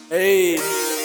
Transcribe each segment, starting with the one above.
Hey.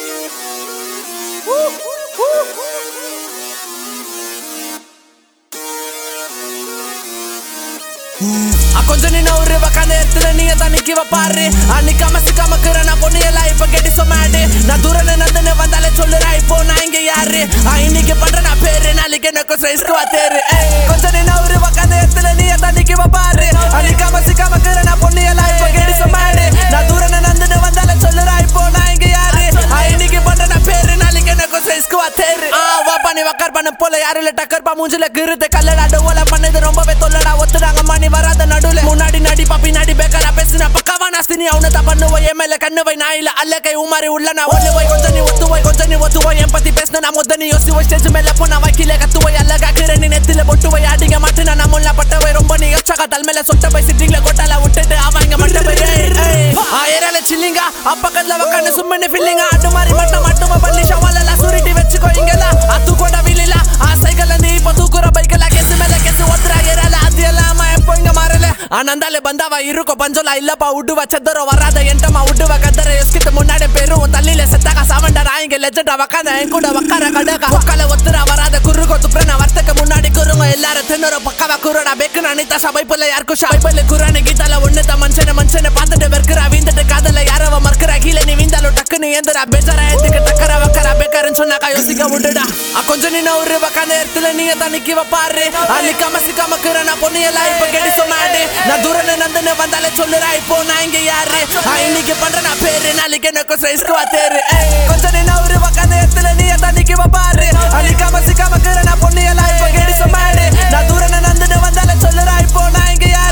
கொஞ்சம் நின்ன ஒரு பக்கம் இடத்துல நீங்க தான் நிக்க பாரு அன்னைக்காம சிக்காம நான் பொண்ணு எல்லாம் இப்ப கேட்டு சொமாடு நான் தூரம் நந்துன்னு வந்தாலே சொல்லுறா இப்போ நான் இங்க யாரு ஆ, இன்னைக்கு பண்ற நான் பேரு நாளைக்கு எனக்கு ஸ்ரைஸ்க்கு வாத்தேரு கொஞ்சம் நின்ன ஒரு பக்கம் இடத்துல நீங்க தான் நிக்க பாரு அன்னைக்காம சிக்காம நான் பொண்ணு எல்லாம் இப்ப கேட்டு சொமாடு நான் தூரம் நந்துன்னு வந்தாலே சொல்லுறா இப்போ நான் இங்க யாரு ஆ, இன்னைக்கு பண்ற நான் பேரு நாளைக்கு எனக்கு ஸ்ரைஸ்க்கு வாத்தேரு ஆ வா பண்ணி வக்கார் பண்ண போல யாரு இல்ல டக்கர் பா மூஞ்சில கிருத்து கல்லடா டோல பண்ணது ரொம்பவே தொல்லடா ஒத்துறாங்க மணி வராத நடுல முன்னாடி நடி பாப்பி நடி பேக்கரா பேசின பக்காவா நாஸ்தினி அவனை தான் பண்ணுவோய் என் மேல கண்ணு வை நான் இல்ல அல்ல கை உமாரி உள்ள நான் ஒண்ணு வை கொஞ்சம் நீ ஒத்து வை கொஞ்சம் நீ ஒத்து வை என் பத்தி பேசின நான் முத்த நீ யோசி வை ஸ்டேஜ் மேல போனா வைக்கில கத்துவை அல்ல காக்குற நீ நெத்தில பொட்டு வை அடிக்க மாட்டேன் நான் முல்ல பட்டவை ரொம்ப நீ யோசகா தல் மேல சொட்ட போய் சிட்டிங்ல கொட்டால விட்டுட்டு அவங்க மட்டும் போய் ஏறால சில்லிங்க அப்பக்கத்துல உக்காந்து சும்மனு ஃபில்லிங்க அட்டு மாதிரி மட்டும் மட்டும் பண்ணி ஷவாலெல்லாம் சுருட்டி வச்சுக்கோ இங்கெல்லாம் அத்து கூட விழில ஆசைகள் நீ இப்ப தூக்குற பைக்கெல்லாம் கேசு மேல கேசு ஒத்துறா ஏறால அது எல்லாம எப்போ இங்க மாறல ஆனந்தாலே பந்தாவா இருக்கும் பஞ்சோலா இல்லப்பா உடுவ செத்தரோ வராத என்டமா உடுவ கத்தர எஸ்கிட்ட முன்னாடி பெரும் தள்ளில செத்தாக்க சாவண்டா இங்க லெஜண்டா வக்காத என் கூட வக்கார கடக்கா ஒக்கால ஒத்துறா வராத குறுகோ துப்புறன வர்த்தக்க முன்னாடி குறுங்க எல்லாரும் தின்னரோ பக்காவா குருடா பெக்கு அனிதா சபைப்புல யாருக்கும் ஷாய்பல்ல குரானு கீதால ஒண்ணு தான் மனுஷன மனுஷனை பார்த்துட்டு வெறுக்கிறா வீந்துட்டு காதல யாரவ மறுக்கிறா கீழே நீ வீந்தாலும் டக்குன்னு ஏந்துடா பேஜரா ஏத்துக்கு டக்கர வக்கரா பேக்காரன்னு சொன்னாக்கா யோசிக்க விட்டுடா அ, கொஞ்சம் நின்ன ஒரு வக்கான இடத்துல நீங்க தான் நிக்க பாரு அன்னைக்காம சிக்காம நான் பொண்ணு எல்லாம் இப்ப கேட்டு சொன்னாடு நான் தூரம் நந்துன்னு வந்தாலே சொல்லுறா இப்போ நான் இங்க யாரு ஆ, இன்னைக்கு பண்ற நான் பேரு நாளைக்கு எனக்கு ஸ்ரைஸ்க்கு வாத்தேரு கொஞ்சம் நின்ன ஒரு வக்கான இடத்துல நீங்க தான் நிக்க பாரு அன்னைக்காம சிக்காம நான் பொண்ணு எல்லாம் இப்ப கேட்டு சொன்னாடு நான் தூரம் நந்துன்னு வந்தாலே சொல்லுறா இப்போ நான் இங்க யாரு